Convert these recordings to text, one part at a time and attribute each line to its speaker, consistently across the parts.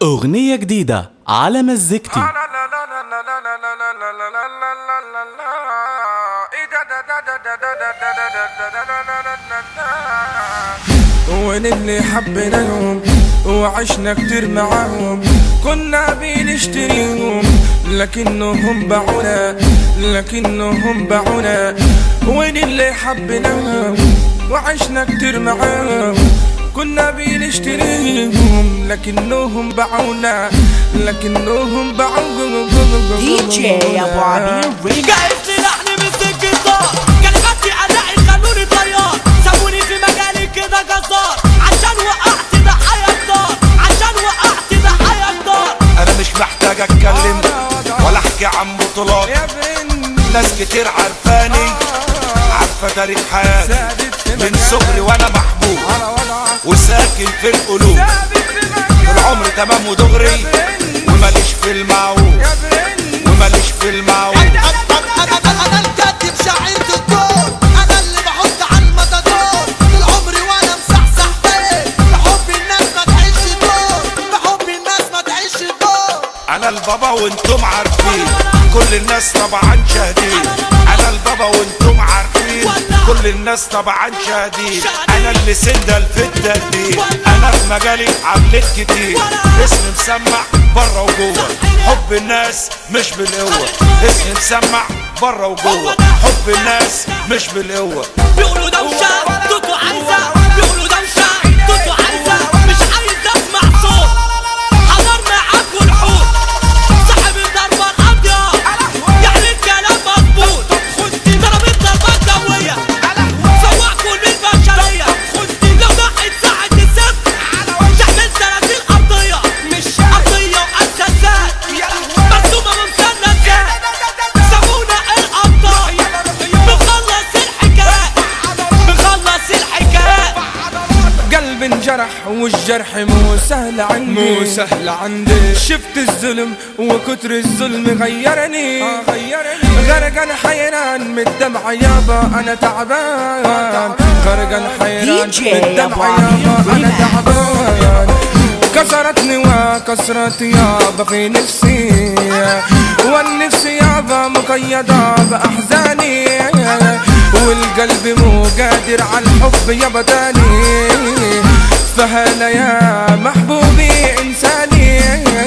Speaker 1: أغنية جديدة على مزيكتي
Speaker 2: وين اللي حبيناهم وعشنا كتير معاهم كنا بنشتريهم لكنهم باعونا لكنهم باعونا وين اللي حبيناهم وعشنا كتير معاهم كنا بنشتريهم لكنهم باعونا لكنهم باعونا
Speaker 3: دي جي ابو عبير ريميكس
Speaker 4: جايب سلاحني من الجزار كلماتي علقي خلوني طيار سابوني في مجالي كده جزار عشان وقعت ضحايا الدار عشان وقعت ضحايا الدار
Speaker 5: انا مش محتاج اتكلم ولا احكي عن بطولات
Speaker 2: يا بنت
Speaker 5: ناس كتير عارفاني عارفه تاريخ حياتي
Speaker 2: سادت في
Speaker 5: من
Speaker 2: مكانك.
Speaker 5: صغري وانا محبوب
Speaker 2: على وضعك
Speaker 5: وساكن في القلوب
Speaker 2: ثابت في مكانك.
Speaker 5: طول عمري تمام ودغري وماليش في المعقول
Speaker 2: يا بنت
Speaker 5: وماليش في المعقول
Speaker 6: انا انا الكاتب شاعر دكتور انا اللي بحط على المطادور طول عمري وانا مصحصح فيه بحب الناس ما تعيش دور بحب الناس ما تعيش دور
Speaker 5: انا البابا وانتم عارفين كل الناس طبعا شاهدين انا البابا وانتم عارفين كل الناس طبعا شاهدين انا اللي سندل في التقدير انا في مجالي عملت كتير اسمي مسمع بره وجوه حب الناس مش بالقوه اسمي مسمع بره وجوه حب الناس مش بالقوه
Speaker 4: بيقولوا دوشة توتو عايزة بيقولوا دوشة توتو عايزة مش عايز اسمع صوت حضر معاك والحوت صاحب الضربة القاضية يعني الكلام مظبوط ضربت ضربات قوية سواق كل البشرية لو ضحت ساعة الصفر تعمل سلاسل أرضية مش أرضية وأساسات مرسومة بمثلثات سمونا الأبطال بنخلص الحكايات بنخلص الحكايات
Speaker 2: قلب انجرح والجرح مو سهل عندي مو سهل عندي شفت الظلم وكتر الظلم غيرني غيرني غرقان حيران من الدمع يابا انا تعبان غرقان حيران
Speaker 3: DJ
Speaker 2: من الدمع
Speaker 3: أبو عبير
Speaker 2: يابا انا
Speaker 3: ريماكس.
Speaker 2: تعبان كسرتني وكسرت يابا في نفسي والنفس يابا مقيدة بأحزاني والقلب مو قادر على الحب يابا تاني فهلا يا محبوبي إنساني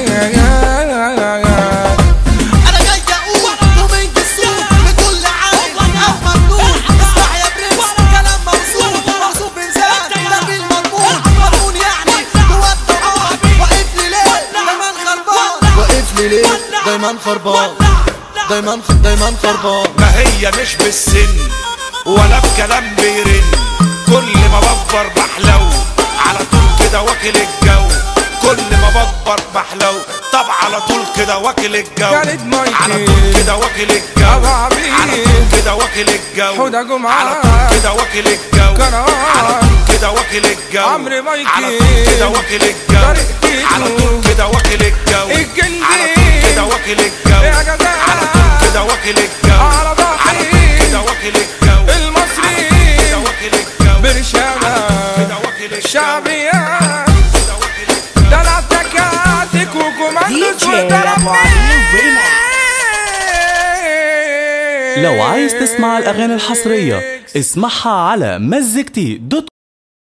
Speaker 6: انا جاي اقول ومن جسور لكل عين او مجنون اسمع يا برنس كلام موزون موصوف بانسان ده بالمضمون مضمون يعني هو الدعاء واقف لي ليه دايما خربان واقف لي ليه دايما خربان دايما دايما خربان
Speaker 5: ما هي مش بالسن ولا بكلام بيرن كل ما بكبر بحلو على طول كده واكل الجو كل ما بكبر بحلو طب على طول كده واكل الجو
Speaker 2: خالد مايكل.
Speaker 5: على طول كده واكل الجو
Speaker 2: أبو عبيد.
Speaker 5: على طول كده واكل الجو
Speaker 2: حودة جمعة.
Speaker 5: على طول كده واكل الجو
Speaker 2: كرار.
Speaker 5: على طول كده واكل الجو
Speaker 2: عمرو مايكل.
Speaker 5: على طول كده واكل الجو
Speaker 2: طارق تيتو.
Speaker 5: على طول كده واكل الجو
Speaker 2: الجندي.
Speaker 5: على طول كده واكل الجو
Speaker 2: يا جزاء.
Speaker 5: على طول كده واكل الجو
Speaker 2: على ضحي.
Speaker 5: على طول كده واكل الجو
Speaker 2: المصري
Speaker 5: كده واكل الجو
Speaker 2: برشامة
Speaker 5: كده واكل الجو
Speaker 2: شعبية
Speaker 5: كده واكل الجو
Speaker 2: دلع تكاتك
Speaker 3: دي
Speaker 2: وكوماندوس
Speaker 3: جي ابو عبير ريميكس
Speaker 1: لو عايز تسمع الأغاني الحصرية اسمعها على مزيكتي دوت